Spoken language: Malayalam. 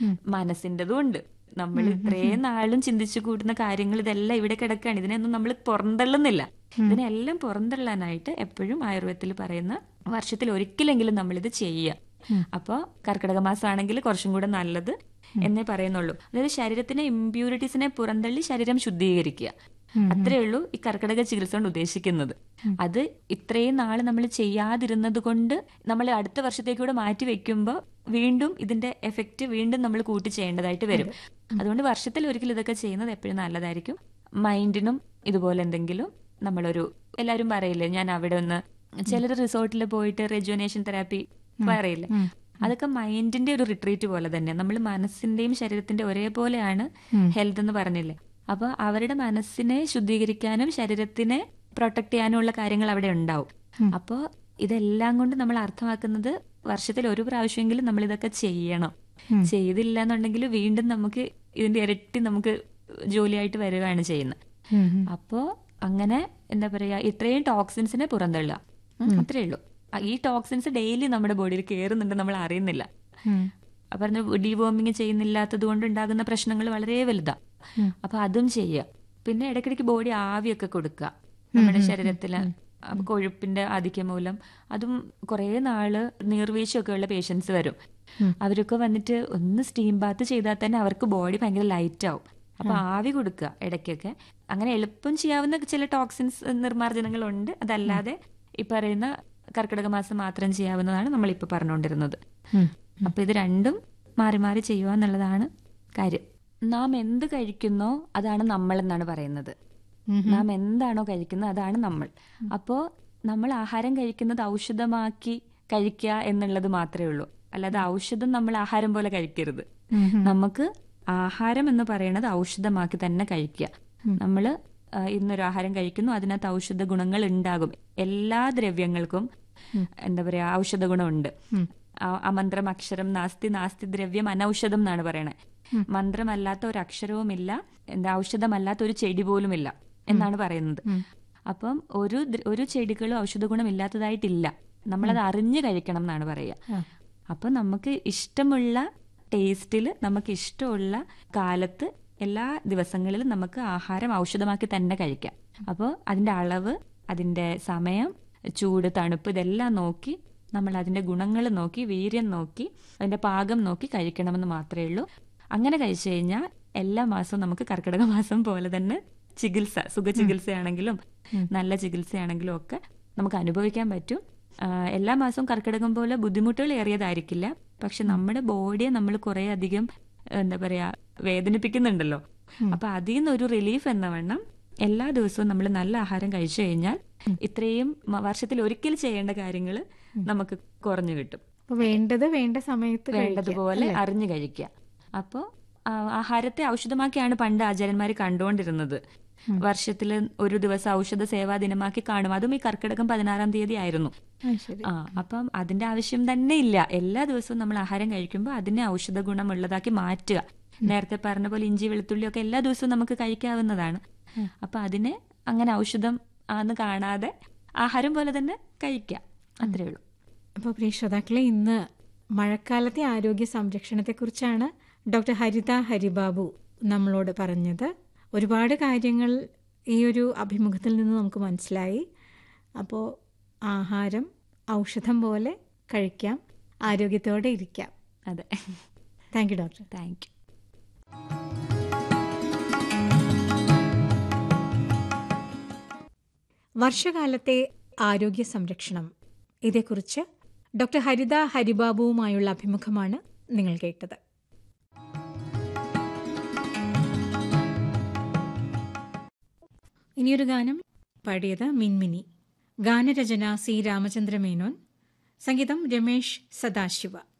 മനസ്സിൻ്റെതും ഉണ്ട് നമ്മൾ ഇത്രയും നാളും ചിന്തിച്ചു കൂട്ടുന്ന കാര്യങ്ങൾ ഇതെല്ലാം ഇവിടെ കിടക്കുകയാണ് ഇതിനെയൊന്നും നമ്മൾ പുറന്തള്ളുന്നില്ല ഇതിനെല്ലാം പുറന്തള്ളാനായിട്ട് എപ്പോഴും ആയുർവേദത്തിൽ പറയുന്ന വർഷത്തിൽ ഒരിക്കലെങ്കിലും നമ്മളിത് ചെയ്യുക അപ്പോൾ കർക്കിടക മാസമാണെങ്കിൽ കുറച്ചും കൂടെ നല്ലത് എന്നേ പറയുന്നുള്ളൂ അതായത് ശരീരത്തിലെ ഇമ്പ്യൂരിറ്റീസിനെ പുറന്തള്ളി ശരീരം ശുദ്ധീകരിക്കുക അത്രേ ഉള്ളൂ ഈ കർക്കിടക ചികിത്സ കൊണ്ട് ഉദ്ദേശിക്കുന്നത് അത് ഇത്രയും നാൾ നമ്മൾ ചെയ്യാതിരുന്നത് കൊണ്ട് നമ്മൾ അടുത്ത വർഷത്തേക്കൂടെ മാറ്റി വെക്കുമ്പോൾ വീണ്ടും ഇതിന്റെ എഫക്റ്റ് വീണ്ടും നമ്മൾ കൂട്ടി ചെയ്യേണ്ടതായിട്ട് വരും അതുകൊണ്ട് വർഷത്തിൽ ഒരിക്കലും ഇതൊക്കെ ചെയ്യുന്നത് എപ്പോഴും നല്ലതായിരിക്കും മൈൻഡിനും ഇതുപോലെ എന്തെങ്കിലും നമ്മളൊരു എല്ലാവരും പറയില്ലേ ഞാൻ അവിടെ ഒന്ന് ചിലർ റിസോർട്ടിൽ പോയിട്ട് റെജുനേഷൻ തെറാപ്പി പറയില്ലേ അതൊക്കെ മൈൻഡിന്റെ ഒരു റിട്രീറ്റ് പോലെ തന്നെ നമ്മൾ മനസ്സിന്റെയും ശരീരത്തിന്റെ ഒരേപോലെയാണ് ഹെൽത്ത് എന്ന് പറഞ്ഞില്ലേ അപ്പൊ അവരുടെ മനസ്സിനെ ശുദ്ധീകരിക്കാനും ശരീരത്തിനെ പ്രൊട്ടക്ട് ചെയ്യാനുമുള്ള കാര്യങ്ങൾ അവിടെ ഉണ്ടാവും അപ്പോൾ ഇതെല്ലാം കൊണ്ട് നമ്മൾ അർത്ഥമാക്കുന്നത് വർഷത്തിൽ ഒരു പ്രാവശ്യമെങ്കിലും നമ്മൾ ഇതൊക്കെ ചെയ്യണം ചെയ്തില്ല എന്നുണ്ടെങ്കിൽ വീണ്ടും നമുക്ക് ഇതിന്റെ ഇരട്ടി നമുക്ക് ജോലിയായിട്ട് വരികയാണ് ചെയ്യുന്നത് അപ്പോ അങ്ങനെ എന്താ പറയാ ഇത്രയും ടോക്സിൻസിനെ പുറന്തള്ളുക ഉം, അത്രേ ഉള്ളൂ ആ, ഈ ടോക്സിൻസ് ഡെയിലി നമ്മുടെ ബോഡിയിൽ കയറുന്നുണ്ട് നമ്മൾ അറിയുന്നില്ല പറഞ്ഞ ഡീവോമിങ് ചെയ്യുന്നില്ലാത്തത് കൊണ്ട് ഉണ്ടാകുന്ന പ്രശ്നങ്ങൾ വളരെ വലുതാ അപ്പൊ അതും ചെയ്യുക പിന്നെ ഇടയ്ക്കിടയ്ക്ക് ബോഡി ആവിയൊക്കെ കൊടുക്കുക നമ്മുടെ ശരീരത്തില് അപ്പൊ കൊഴുപ്പിന്റെ ആധിക്യം മൂലം അതും കുറേ നാള് നീർവീഴ്ചയൊക്കെ ഉള്ള പേഷ്യൻസ് വരും അവരൊക്കെ വന്നിട്ട് ഒന്ന് സ്റ്റീം ബാത്ത് ചെയ്താൽ തന്നെ അവർക്ക് ബോഡി ഭയങ്കര ലൈറ്റ് ആവും അപ്പൊ ആവി കൊടുക്കുക ഇടയ്ക്കൊക്കെ അങ്ങനെ എളുപ്പം ചെയ്യാവുന്ന ചില ടോക്സിൻസ് നിർമ്മാർജ്ജനങ്ങളുണ്ട് അതല്ലാതെ ഈ പറയുന്ന കർക്കിടക മാസം മാത്രം ചെയ്യാവുന്നതാണ് നമ്മൾ ഇപ്പൊ പറഞ്ഞുകൊണ്ടിരുന്നത് അപ്പൊ ഇത് രണ്ടും മാറി മാറി ചെയ്യുക എന്നുള്ളതാണ് കാര്യം നാം എന്ത് കഴിക്കുന്നോ അതാണ് നമ്മൾ എന്നാണ് പറയുന്നത് നാം എന്താണോ കഴിക്കുന്നത് അതാണ് നമ്മൾ അപ്പോ നമ്മൾ ആഹാരം കഴിക്കുന്നത് ഔഷധമാക്കി കഴിക്കുക എന്നുള്ളത് മാത്രമേ ഉള്ളൂ അല്ലാതെ ഔഷധം നമ്മൾ ആഹാരം പോലെ കഴിക്കരുത് നമുക്ക് ആഹാരം എന്ന് പറയുന്നത് ഔഷധമാക്കി തന്നെ കഴിക്കുക നമ്മൾ ഇന്നൊരു ആഹാരം കഴിക്കുന്നു അതിനകത്ത് ഔഷധ ഗുണങ്ങൾ ഉണ്ടാകും എല്ലാ ദ്രവ്യങ്ങൾക്കും എന്താ പറയാ ഔഷധ ഗുണമുണ്ട് ആ- അമന്ത്രം അക്ഷരം നാസ്തി നാസ്തി ദ്രവ്യം അനൌഷധം എന്നാണ് പറയണത് മന്ത്രമല്ലാത്ത ഒരു അക്ഷരവുമില്ല എന്താ ഔഷധമല്ലാത്ത ഒരു ചെടി പോലുമില്ല എന്നാണ് പറയുന്നത് അപ്പം ഒരു ദ്ര- ഒരു ചെടികളും ഔഷധ ഗുണം ഇല്ലാത്തതായിട്ടില്ല നമ്മളത് അറിഞ്ഞു കഴിക്കണം എന്നാണ് പറയുക അപ്പൊ നമുക്ക് ഇഷ്ടമുള്ള ടേസ്റ്റിൽ നമുക്ക് ഇഷ്ടമുള്ള കാലത്ത് എല്ലാ ദിവസങ്ങളിലും നമുക്ക് ആഹാരം ഔഷധമാക്കി തന്നെ കഴിക്കാം അപ്പോൾ അതിന്റെ അളവ് അതിന്റെ സമയം ചൂട് തണുപ്പ് ഇതെല്ലാം നോക്കി നമ്മൾ അതിന്റെ ഗുണങ്ങൾ നോക്കി വീര്യം നോക്കി അതിന്റെ പാകം നോക്കി കഴിക്കണമെന്ന് മാത്രമേ ഉള്ളൂ അങ്ങനെ കഴിച്ചു കഴിഞ്ഞാൽ എല്ലാ മാസവും നമുക്ക് കർക്കിടക മാസം പോലെ തന്നെ ചികിത്സ സുഖ ചികിത്സയാണെങ്കിലും നല്ല ചികിത്സയാണെങ്കിലും ഒക്കെ നമുക്ക് അനുഭവിക്കാൻ പറ്റും ആ, എല്ലാ മാസവും കർക്കിടകം പോലെ ബുദ്ധിമുട്ടുകൾ ഏറിയതായിരിക്കില്ല പക്ഷെ നമ്മുടെ ബോഡിയെ നമ്മൾ കുറെ അധികം എന്താ പറയാ വേദനിപ്പിക്കുന്നുണ്ടല്ലോ അപ്പൊ അതിൽ നിന്നൊരു റിലീഫ് എന്ന വണ്ണം എല്ലാ ദിവസവും നമ്മൾ നല്ല ആഹാരം കഴിച്ചു കഴിഞ്ഞാൽ ഇത്രയും മ- വർഷത്തിൽ ഒരിക്കൽ ചെയ്യേണ്ട കാര്യങ്ങൾ നമുക്ക് കുറഞ്ഞു കിട്ടും അപ്പൊ വേണ്ടത് വേണ്ട സമയത്ത് കഴിക്കുക, വേണ്ടതുപോലെ അല്ലേ? അറിഞ്ഞു കഴിക്കുക അപ്പോൾ ആഹാരത്തെ ഔഷധമാക്കിയാണ് പണ്ട് ആചാര്യന്മാർ കണ്ടുകൊണ്ടിരുന്നത് വർഷത്തിൽ ഒരു ദിവസം ഔഷധ സേവാ ദിനമാക്കി കാണും അതും ഈ കർക്കിടകം പതിനാറാം തീയതി ആയിരുന്നു ആ, ശരി ആ അപ്പം അതിന്റെ ആവശ്യം തന്നെ ഇല്ല എല്ലാ ദിവസവും നമ്മൾ ആഹാരം കഴിക്കുമ്പോൾ അതിനെ ഔഷധ ഗുണമുള്ളതാക്കി മാറ്റുക നേരത്തെ പറഞ്ഞ പോലെ ഇഞ്ചി വെളുത്തുള്ളി ഒക്കെ എല്ലാ ദിവസവും നമുക്ക് കഴിക്കാവുന്നതാണ് അപ്പൊ അതിനെ അങ്ങനെ ഔഷധം ആന്ന് കാണാതെ ആഹാരം പോലെ തന്നെ കഴിക്കാം അത്രേ ഉള്ളൂ അപ്പോൾ പ്രിയ ശ്രോതാക്കളെ ഇന്ന് മഴക്കാലത്തെ ആരോഗ്യ സംരക്ഷണത്തെക്കുറിച്ചാണ് ഡോക്ടർ ഹരിത ഹരിബാബു നമ്മളോട് പറഞ്ഞത് ഒരുപാട് കാര്യങ്ങൾ ഈ ഒരു അഭിമുഖത്തിൽ നിന്ന് നമുക്ക് മനസ്സിലായി അപ്പോൾ ആഹാരം ഔഷധം പോലെ കഴിക്കാം ആരോഗ്യത്തോടെ ഇരിക്കാം അതെ thank you doctor thank you വർഷകാലത്തെ ആരോഗ്യ സംരക്ഷണം ഇതേക്കുറിച്ച് ഡോക്ടർ ഹരിത ഹരിബാബുവുമായുള്ള അഭിമുഖമാണ് നിങ്ങൾ കേട്ടത് ഇനിയൊരു ഗാനം പാടിയത് മിൻമിനി ഗാനരചന സി രാമചന്ദ്ര മേനോൻ സംഗീതം രമേശ് സദാശിവ